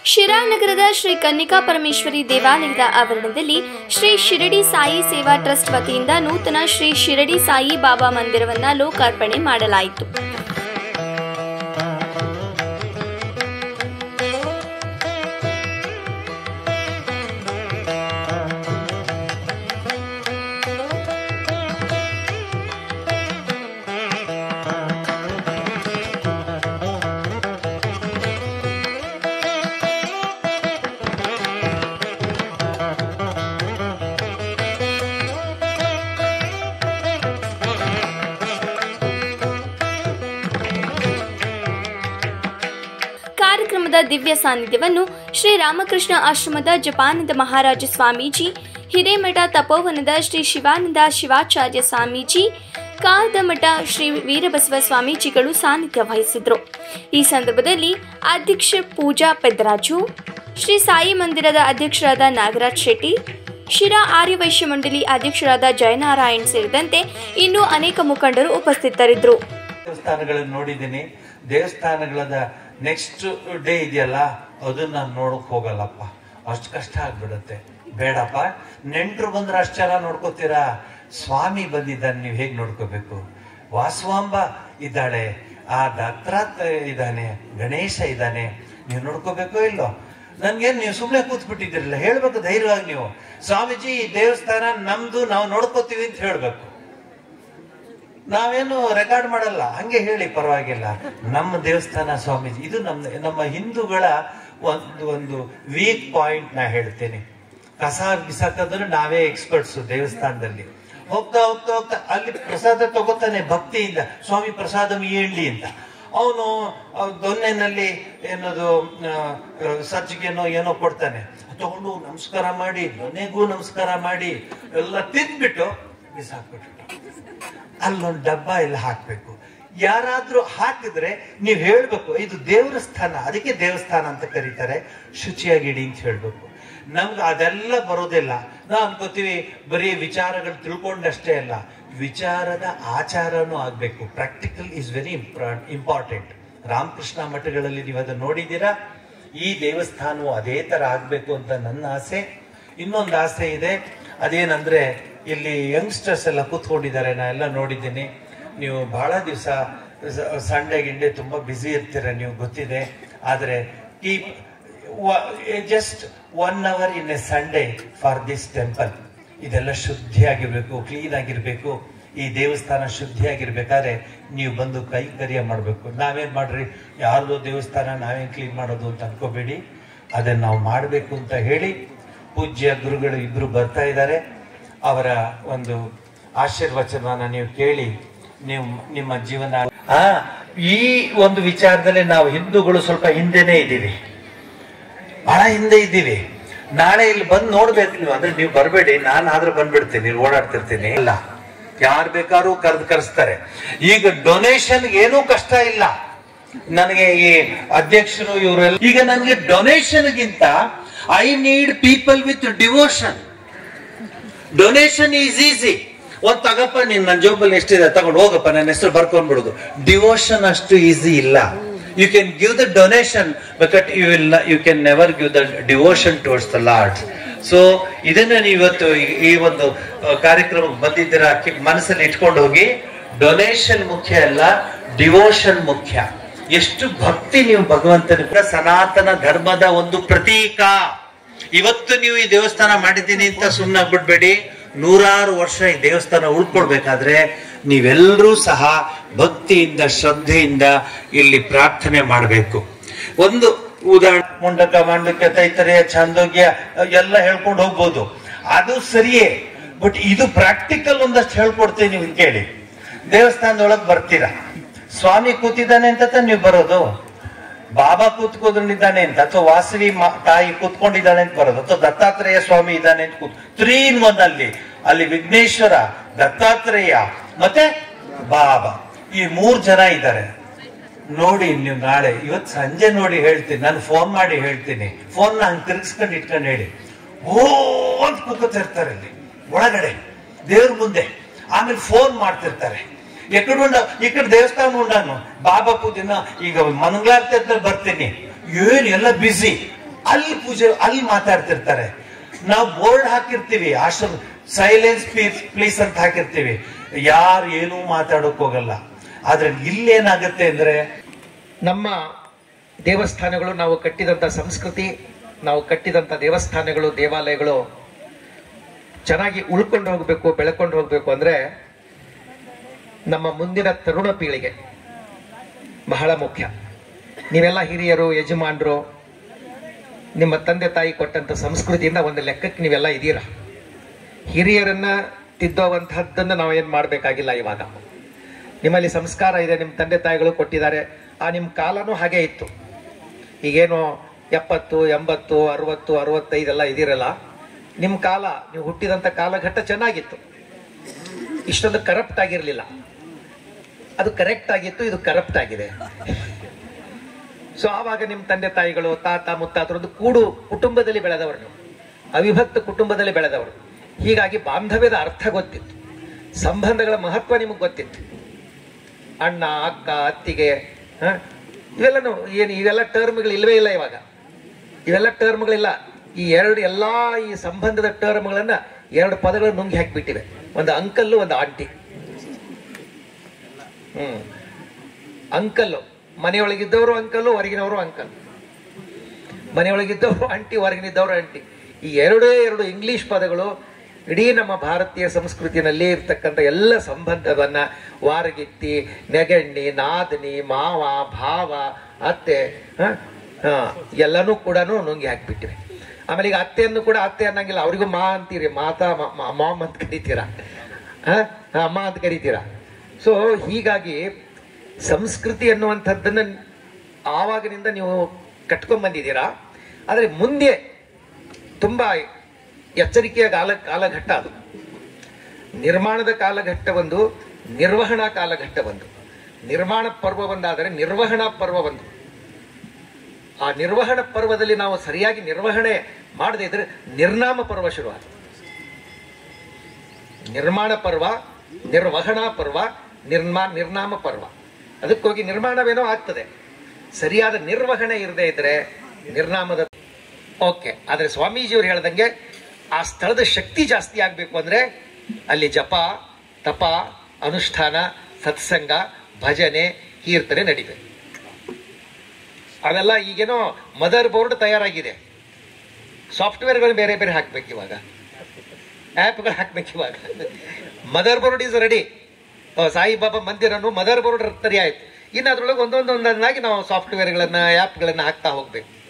ಶಿರಾನಗರದ ಶ್ರೀ ಕನ್ನಿಕಾ ಪರಮೇಶ್ವರಿ ದೇವಾಲಯದ ಆವರಣದಲ್ಲಿ ಶ್ರೀ ಶಿರಡಿ ಸಾಯಿ ಸೇವಾ ಟ್ರಸ್ಟ್ ವತಿಯಿಂದ ನೂತನ ಶ್ರೀ ಶಿರಡಿ ಸಾಯಿ ಬಾಬಾ ಮಂದಿರವನ್ನ ಲೋಕಾರ್ಪಣೆ ಮಾಡಲಾಯಿತು ಕಾರ್ಯಕ್ರಮದ ದಿವ್ಯ ಸಾನ್ನಿಧ್ಯವನ್ನು ಶ್ರೀ ರಾಮಕೃಷ್ಣ ಆಶ್ರಮದ ಜಪಾನದ ಮಹಾರಾಜ ಸ್ವಾಮೀಜಿ ಹಿರೇಮಠ ತಪೋವನದ ಶ್ರೀ ಶಿವಾನಂದ ಶಿವಾಚಾರ್ಯ ಸ್ವಾಮೀಜಿ ಕಾದಮಠ ಶ್ರೀ ವೀರಬಸವ ಸ್ವಾಮೀಜಿಗಳು ಸಾನ್ನಿಧ್ಯ ವಹಿಸಿದ್ರು ಈ ಸಂದರ್ಭದಲ್ಲಿ ಅಧ್ಯಕ್ಷ ಪೂಜಾ ಪೆದ್ದರಾಜು ಶ್ರೀ ಸಾಯಿ ಮಂದಿರದ ಅಧ್ಯಕ್ಷರಾದ ನಾಗರಾಜ್ ಶೆಟ್ಟಿ ಶಿರಾ ಆರ್ಯವೈಶ್ಯ ಮಂಡಳಿ ಅಧ್ಯಕ್ಷರಾದ ಜಯನಾರಾಯಣ್ ಸೇರಿದಂತೆ ಇನ್ನೂ ಅನೇಕ ಮುಖಂಡರು ಉಪಸ್ಥಿತರಿದ್ದರು ದೇವಸ್ಥಾನಗಳನ್ನ ನೋಡಿದ್ದೀನಿ ದೇವಸ್ಥಾನಗಳದ ನೆಕ್ಸ್ಟ್ ಡೇ ಇದೆಯಲ್ಲ ಅದನ್ನ ನಾನು ನೋಡಕ್ ಹೋಗಲ್ಲಪ್ಪ ಅಷ್ಟು ಕಷ್ಟ ಆಗ್ಬಿಡುತ್ತೆ ಬೇಡಪ್ಪ ನೆಂಟರು ಬಂದ್ರೆ ಅಷ್ಟು ಚೆನ್ನಾಗಿ ನೋಡ್ಕೋತೀರಾ ಸ್ವಾಮಿ ಬಂದಿದ್ದಾನೆ ನೀವು ಹೇಗೆ ನೋಡ್ಕೋಬೇಕು ವಾಸವಾಂಬ ಇದ್ದಾಳೆ ಆ ದತ್ತಾತ್ರೇಯ ಇದ್ದಾನೆ ಗಣೇಶ ಇದ್ದಾನೆ ನೀವು ನೋಡ್ಕೋಬೇಕೋ ಇಲ್ಲೋ ನನ್ಗೇನು ನೀವು ಸುಮ್ಮನೆ ಕೂತ್ ಬಿಟ್ಟಿದ್ದೀರಲ್ಲ ಹೇಳ್ಬೇಕು ಧೈರ್ಯವಾಗಿ ನೀವು ಸ್ವಾಮೀಜಿ ಈ ದೇವಸ್ಥಾನ ನಮ್ದು ನಾವು ನೋಡ್ಕೋತೀವಿ ಅಂತ ಹೇಳ್ಬೇಕು ನಾವೇನು ರೆಕಾರ್ಡ್ ಮಾಡಲ್ಲ ಹಂಗೆ ಹೇಳಿ ಪರವಾಗಿಲ್ಲ ನಮ್ಮ ದೇವಸ್ಥಾನ ಸ್ವಾಮೀಜಿ ಇದು ನಮ್ಮ ನಮ್ಮ ಹಿಂದೂಗಳ ಒಂದು ಒಂದು ವೀಕ್ ಪಾಯಿಂಟ್ ನಾ ಹೇಳ್ತೇನೆ ಕಸ ಬಿಸಾಕೋದ್ರೆ ನಾವೇ ಎಕ್ಸ್ಪರ್ಟ್ಸ್ ದೇವಸ್ಥಾನದಲ್ಲಿ ಹೋಗ್ತಾ ಹೋಗ್ತಾ ಹೋಗ್ತಾ ಅಲ್ಲಿ ಪ್ರಸಾದ ತಗೋತಾನೆ ಭಕ್ತಿಯಿಂದ ಸ್ವಾಮಿ ಪ್ರಸಾದ ಹೇಳಿ ಅಂತ ಅವನು ದೊನ್ನೆನಲ್ಲಿ ಏನದು ಆ, ಸಜ್ಜಿಗೆನೋ ಏನೋ ಕೊಡ್ತಾನೆ ತಗೊಂಡು ನಮಸ್ಕಾರ ಮಾಡಿ ದೊನ್ನೆಗೂ ನಮಸ್ಕಾರ ಮಾಡಿ ಎಲ್ಲ ತಿಂದ್ಬಿಟ್ಟು ಬಿಸಾಕ್ಬಿಟ್ಟು ಅಲ್ಲೊಂದು ಡಬ್ಬ ಎಲ್ಲ ಹಾಕ್ಬೇಕು ಯಾರಾದ್ರೂ ಹಾಕಿದ್ರೆ ನೀವು ಹೇಳ್ಬೇಕು ಇದು ದೇವರ ಸ್ಥಾನ ಅದಕ್ಕೆ ದೇವಸ್ಥಾನ ಅಂತ ಕರೀತಾರೆ ಶುಚಿಯಾಗಿಡಿ ಅಂತ ಹೇಳ್ಬೇಕು ನಮ್ಗೆ ಅದೆಲ್ಲ ಬರೋದಿಲ್ಲ ನಾವು ಅನ್ಕೋತೀವಿ ಬರೀ ವಿಚಾರಗಳು ತಿಳ್ಕೊಂಡಷ್ಟೇ ಅಲ್ಲ ವಿಚಾರದ ಆಚಾರನೂ ಆಗ್ಬೇಕು practical is very important Ramakrishna ಮಠಗಳಲ್ಲಿ ನೀವು ಅದನ್ನ ನೋಡಿದ್ದೀರಾ ಈ ದೇವಸ್ಥಾನವು ಅದೇ ತರ ಆಗ್ಬೇಕು ಅಂತ ನನ್ನ ಆಸೆ ಇನ್ನೊಂದು ಆಸೆ ಇದೆ ಅದೇನಂದ್ರೆ ಇಲ್ಲಿ ಯಂಗ್ಸ್ಟರ್ಸ್ ಎಲ್ಲ ಕೂತ್ಕೊಂಡಿದ್ದಾರೆ ನಾ ಎಲ್ಲ ನೋಡಿದ್ದೀನಿ ನೀವು ಬಹಳ ದಿವಸ ಸಂಡೆ ಗಿಂಡೆ ತುಂಬಾ ಬ್ಯುಸಿ ಇರ್ತೀರ ನೀವು ಗೊತ್ತಿದೆ ಆದರೆ ಈ just one hour in a Sunday for this temple ಇದೆಲ್ಲ ಶುದ್ಧಿಯಾಗಿರ್ಬೇಕು ಕ್ಲೀನ್ ಆಗಿರ್ಬೇಕು ಈ ದೇವಸ್ಥಾನ ಶುದ್ಧಿಯಾಗಿರ್ಬೇಕಾದ್ರೆ ನೀವು ಬಂದು ಕೈ ಕರಿಯ ಮಾಡಬೇಕು ನಾವೇನ್ ಮಾಡ್ರಿ ಯಾರ್ದೋ ದೇವಸ್ಥಾನ ನಾವೇನ್ ಕ್ಲೀನ್ ಮಾಡೋದು ಅಂತ ಅನ್ಕೋಬೇಡಿ ಅದನ್ನ ನಾವು ಮಾಡಬೇಕು ಅಂತ ಹೇಳಿ ಪೂಜ್ಯ ಗುರುಗಳು ಇಬ್ರು ಬರ್ತಾ ಇದ್ದಾರೆ ಅವರ ಒಂದು ಆಶೀರ್ವಚನವನ್ನ ನೀವು ಕೇಳಿ ನೀವು ನಿಮ್ಮ ಜೀವನ ಆ ಈ ಒಂದು ವಿಚಾರದಲ್ಲಿ ನಾವು ಹಿಂದೂಗಳು ಸ್ವಲ್ಪ ಹಿಂದೆನೇ ಇದ್ದೀವಿ ಬಹಳ ಹಿಂದೆ ಇದ್ದೀವಿ ನಾಳೆ ಇಲ್ಲಿ ಬಂದು ನೋಡ್ಬೇಕು ನೀವು ಅಂದ್ರೆ ನೀವು ಬರಬೇಡಿ ನಾನು ಆದ್ರೆ ಬಂದ್ಬಿಡ್ತೀನಿ ಇಲ್ಲಿ ಓಡಾಡ್ತಿರ್ತೀನಿ ಇಲ್ಲ ಯಾರು ಬೇಕಾದ್ರೂ ಕರೆದು ಕರೆಸ್ತಾರೆ ಈಗ ಡೊನೇಷನ್ ಏನೂ ಕಷ್ಟ ಇಲ್ಲ ನನಗೆ ಈ ಅಧ್ಯಕ್ಷರು ಇವರೆಲ್ಲ ಈಗ ನನಗೆ ಡೊನೇಷನ್ಗಿಂತ I need people with devotion donation is easy ಒಂದ್ ತಗಪ್ಪ ನೀನ್ ನನ್ನ ಜೋಬಲ್ಲಿ ಎಷ್ಟಿದೆ ತಗೊಂಡು ಹೋಗಪ್ಪ ನನ್ನ ಹೆಸರು ಬರ್ಕೊಂಡ್ಬಿಡುದು ಡಿವೋಷನ್ ಅಷ್ಟು ಈಸಿ ಇಲ್ಲ you can give the donation but you will you can never give the devotion towards the lord so ಇದನ್ನ ನೀವು ಇವತ್ತು ಈ- ಈ ಒಂದು ಆ, ಕಾರ್ಯಕ್ರಮಕ್ಕೆ ಬಂದಿದ್ದೀರಾ ಕಿ- ಮನಸ್ಸಲ್ಲಿ ಇಟ್ಕೊಂಡು ಹೋಗಿ ಡೊನೇಷನ್ ಮುಖ್ಯ ಅಲ್ಲ ಡಿವೋಷನ್ ಮುಖ್ಯ ಎಷ್ಟು ಭಕ್ತಿ ನೀವು ಭಗವಂತನ ಸನಾತನ ಧರ್ಮದ ಒಂದು ಪ್ರತೀಕ ಇವತ್ತು ನೀವು ಈ ದೇವಸ್ಥಾನ ಮಾಡಿದ್ದೀನಿ ಅಂತ ಸುಮ್ಮನೆ ಬಿಡ್ಬೇಡಿ ನೂರಾರು ವರ್ಷ ಈ ದೇವಸ್ಥಾನ ಉಳ್ಕೊಳ್ಬೇಕಾದ್ರೆ ನೀವೆಲ್ಲರೂ ಸಹ ಭಕ್ತಿಯಿಂದ ಶ್ರದ್ಧೆಯಿಂದ ಇಲ್ಲಿ ಪ್ರಾರ್ಥನೆ ಮಾಡಬೇಕು ಒಂದು ಉದಾಹರಣೆ ಮುಂಡಕ ಮಂಡಕ ತೈತರ್ಯ ಛಾಂದೋಗ್ಯ ಎಲ್ಲ ಹೇಳ್ಕೊಂಡು ಹೋಗ್ಬೋದು ಅದು ಸರಿಯೇ ಬಟ್ ಇದು ಪ್ರಾಕ್ಟಿಕಲ್ ಒಂದಷ್ಟು ಹೇಳ್ಕೊಡ್ತೀನಿ ನೀವು ಕೇಳಿ ದೇವಸ್ಥಾನದೊಳಗೆ ಬರ್ತೀರಾ ಸ್ವಾಮಿ ಕೂತಿದ್ದಾನೆ ಅಂತ ತಾನೇ ನೀವು ಬರೋದು ಬಾಬಾ ಕೂತ್ಕೊಂಡಿದ್ದಾನೆ ಅಂತ ಅಥವಾ ವಾಸವಿ ಮಾ- ತಾಯಿ ಕೂತ್ಕೊಂಡಿದ್ದಾನೆ ಅಂತ ಬರೋದು ಅಥವಾ ದತ್ತಾತ್ರೇಯ ಸ್ವಾಮಿ ಇದ್ದಾನೆ ಅಂತ ಕೂತ್ ತ್ರೀ ಇನ್ ಒನ್ ಅಲ್ಲಿ ಅಲ್ಲಿ ವಿಘ್ನೇಶ್ವರ ದತ್ತಾತ್ರೇಯ ಮತ್ತೆ ಬಾಬಾ ಈ ಮೂರ್ ಜನ ಇದ್ದಾರೆ ನೋಡಿ ನೀವು ನಾಳೆ ಇವತ್ತು ಸಂಜೆ ನೋಡಿ ಹೇಳ್ತೀನಿ ನಾನು ಫೋನ್ ಮಾಡಿ ಹೇಳ್ತೀನಿ ಫೋನ್ ಹಂಗೆ ತಿರ್ಗಿಸ್ಕೊಂಡು ಇಟ್ಕೊಂಡು ಹೇಳಿ ಓ ಅಂತ ಕೂಕೋತಿರ್ತಾರೆ ಇಲ್ಲಿ ಒಳಗಡೆ ದೇವ್ರ ಮುಂದೆ ಆಮೇಲೆ ಫೋನ್ ಮಾಡ್ತಿರ್ತಾರೆ ಎಕಡೆ ಉಂಡ ಈ ಕಡೆ ದೇವಸ್ಥಾನ ಉಂಡಾನು ಬಾಬಾ ಪೂಜೆನ ಈಗ ಮಂಗಳಾರತಿ ಅಂತ ಬರ್ತೀನಿ ಏನ್ ಎಲ್ಲ ಬಿಸಿ ಅಲ್ಲಿ ಪೂಜೆ ಅಲ್ಲಿ ಮಾತಾಡ್ತಿರ್ತಾರೆ ನಾವು ಬೋರ್ಡ್ ಹಾಕಿರ್ತೀವಿ ಆಶ್ರಮ ಸೈಲೆನ್ಸ್ ಪ್ಲೀಸ್ ಪ್ಲೀಸ್ ಅಂತ ಹಾಕಿರ್ತೀವಿ ಯಾರು ಏನೂ ಮಾತಾಡೋಕ್ ಹೋಗಲ್ಲ ಆದ್ರೆ ಇಲ್ಲೇನಾಗತ್ತೆ ಅಂದ್ರೆ ನಮ್ಮ ದೇವಸ್ಥಾನಗಳು ನಾವು ಕಟ್ಟಿದಂಥ ಸಂಸ್ಕೃತಿ ನಾವು ಕಟ್ಟಿದಂಥ ದೇವಸ್ಥಾನಗಳು ದೇವಾಲಯಗಳು ಚೆನ್ನಾಗಿ ಉಳ್ಕೊಂಡು ಹೋಗಬೇಕು ಬೆಳ್ಕೊಂಡು ಹೋಗಬೇಕು ಅಂದ್ರೆ ನಮ್ಮ ಮುಂದಿನ ತರುಣ ಪೀಳಿಗೆ ಬಹಳ ಮುಖ್ಯ ನೀವೆಲ್ಲ ಹಿರಿಯರು ಯಜಮಾನರು ನಿಮ್ಮ ತಂದೆ ತಾಯಿ ಕೊಟ್ಟಂತ ಸಂಸ್ಕೃತಿಯಿಂದ ಒಂದು ಲೆಕ್ಕಕ್ಕೆ ನೀವೆಲ್ಲ ಇದ್ದೀರಾ ಹಿರಿಯರನ್ನ ತಿದ್ದೋವಂತಹದ್ದನ್ನು ನಾವೇನ್ ಮಾಡಬೇಕಾಗಿಲ್ಲ ಇವಾಗ ನಿಮ್ಮಲ್ಲಿ ಸಂಸ್ಕಾರ ಇದೆ ನಿಮ್ಮ ತಂದೆ ತಾಯಿಗಳು ಕೊಟ್ಟಿದ್ದಾರೆ ಆ ನಿಮ್ಮ ಕಾಲನೂ ಹಾಗೆ ಇತ್ತು ಈಗೇನು ಎಪ್ಪತ್ತು ಎಂಬತ್ತು ಅರವತ್ತು ಅರವತ್ತೈದೆಲ್ಲ ಇದಿರಲ್ಲ ನಿಮ್ಮ ಕಾಲ ನೀವು ಹುಟ್ಟಿದಂಥ ಕಾಲಘಟ್ಟ ಚೆನ್ನಾಗಿತ್ತು ಇಷ್ಟೊಂದು ಕರಪ್ಟ್ ಆಗಿರಲಿಲ್ಲ ಅದು ಕರೆಕ್ಟ್ ಆಗಿತ್ತು ಇದು ಕರಪ್ಟ್ ಆಗಿದೆ ಸೊ ಆವಾಗ ನಿಮ್ಮ ತಂದೆ ತಾಯಿಗಳು ತಾತ ಮುತ್ತಾತರೊಂದು ಕೂಡು ಕುಟುಂಬದಲ್ಲಿ ಬೆಳೆದವರು ನೀವು ಅವಿಭಕ್ತ ಕುಟುಂಬದಲ್ಲಿ ಬೆಳೆದವರು ಹೀಗಾಗಿ ಬಾಂಧವ್ಯದ ಅರ್ಥ ಗೊತ್ತಿತ್ತು ಸಂಬಂಧಗಳ ಮಹತ್ವ ನಿಮಗೆ ಗೊತ್ತಿತ್ತು ಅಣ್ಣ ಅಕ್ಕ ಅತ್ತಿಗೆ ಹ? ಇವೆಲ್ಲನು ಏನು ಇವೆಲ್ಲ ಟರ್ಮ್ಗಳು ಇಲ್ವೇ ಇಲ್ಲ ಇವಾಗ ಇವೆಲ್ಲ ಟರ್ಮ್ಗಳಿಲ್ಲ ಈ ಎರಡು ಎಲ್ಲಾ ಈ ಸಂಬಂಧದ ಟರ್ಮ್ಗಳನ್ನ ಎರಡು ಪದಗಳು ನುಂಗಿ ಹಾಕಿಬಿಟ್ಟಿವೆ ಒಂದು ಅಂಕಲ್ಲು ಒಂದು ಆಂಟಿ ಹ್ಮ್ ಅಂಕಲ್ಲು ಮನೆಯೊಳಗಿದ್ದವರು ಅಂಕಲ್ಲು ಹೊರಗಿನವರು ಅಂಕಲ್ ಮನೆಯೊಳಗಿದ್ದವರು ಆಂಟಿ ಹೊರಗಿನಿದ್ದವರು ಆಂಟಿ ಈ ಎರಡೇ ಎರಡು ಇಂಗ್ಲಿಷ್ ಪದಗಳು ಇಡೀ ನಮ್ಮ ಭಾರತೀಯ ಸಂಸ್ಕೃತಿನಲ್ಲಿ ಇರ್ತಕ್ಕಂಥ ಎಲ್ಲ ಸಂಬಂಧವನ್ನ ವಾರಗಿತ್ತಿ ನೆಗಣ್ಣಿ ನಾದನಿ ಮಾವ ಭಾವ ಅತ್ತೆ ಹ? ಹ, ಎಲ್ಲನೂ ಕೂಡ ನುಂಗಿ ಹಾಕ್ಬಿಟ್ಟಿವೆ ಆಮೇಲೆ ಈಗ ಅತ್ತೆಯನ್ನು ಕೂಡ ಅತ್ತೆ ಅನ್ನಂಗಿಲ್ಲ ಅವರಿಗೂ ಮಾ ಅಂತೀರಿ ಮಾತಾ ಮಾಮ್ ಅಂತ ಕರಿತೀರಾ ಹ? ಹ, ಅಮ್ಮ ಅಂತ ಕರಿತೀರಾ ಸೊ ಹೀಗಾಗಿ ಸಂಸ್ಕೃತಿ ಅನ್ನುವಂಥದ್ದನ್ನ ಆವಾಗಿನಿಂದ ನೀವು ಕಟ್ಕೊಂಡ್ ಬಂದಿದ್ದೀರಾ ಆದರೆ ಮುಂದೆ ತುಂಬಾ ಎಚ್ಚರಿಕೆಯ ಕಾಲ ಕಾಲಘಟ್ಟ ಅದು ನಿರ್ಮಾಣದ ಕಾಲಘಟ್ಟ ಒಂದು ನಿರ್ವಹಣಾ ಕಾಲಘಟ್ಟ ಒಂದು ನಿರ್ಮಾಣ ಪರ್ವ ಒಂದಾದರೆ ನಿರ್ವಹಣಾ ಪರ್ವ ಒಂದು ಆ ನಿರ್ವಹಣಾ ಪರ್ವದಲ್ಲಿ ನಾವು ಸರಿಯಾಗಿ ನಿರ್ವಹಣೆ ಮಾಡದೇ ಇದ್ರೆ ನಿರ್ನಾಮ ಪರ್ವ ಶುರುವಾದ ನಿರ್ಮಾಣ ಪರ್ವ ನಿರ್ವಹಣಾ ಪರ್ವ ನಿರ್ಮಾ ನಿರ್ನಾಮ ಪರ್ವ ಅದಕ್ಕೋಗಿ ನಿರ್ಮಾಣವೇನೋ ಆಗ್ತದೆ ಸರಿಯಾದ ನಿರ್ವಹಣೆ ಇರದೇ ಇದ್ರೆ ನಿರ್ನಾಮದ ಓಕೆ ಆದ್ರೆ ಸ್ವಾಮೀಜಿಯವರು ಹೇಳ್ದಂಗೆ ಆ ಸ್ಥಳದ ಶಕ್ತಿ ಜಾಸ್ತಿ ಆಗ್ಬೇಕು ಅಂದ್ರೆ ಅಲ್ಲಿ ಜಪ ತಪ ಅನುಷ್ಠಾನ ಸತ್ಸಂಗ ಭಜನೆ ಕೀರ್ತನೆ ನಡಿಬೇಕು ಅವೆಲ್ಲ ಈಗೇನೋ ಮದರ್ ಬೋರ್ಡ್ ತಯಾರಾಗಿದೆ ಸಾಫ್ಟ್ವೇರ್ಗಳು ಬೇರೆ ಬೇರೆ ಹಾಕ್ಬೇಕು ಇವಾಗ ಆ್ಯಪ್ಗಳು ಹಾಕ್ಬೇಕು ಇವಾಗ motherboard is ready Saibaba ಮಂದಿರನು ಮದರ್ ಬೋರ್ಡ್ ಸರಿ ಆಯ್ತು ಇನ್ನು ಅದ್ರೊಳಗೆ ಒಂದೊಂದು ಒಂದೊಂದಾಗಿ ನಾವು ಸಾಫ್ಟ್ವೇರ್ಗಳನ್ನ ಆ್ಯಪ್ಗಳನ್ನ ಹಾಕ್ತಾ ಹೋಗ್ಬೇಕು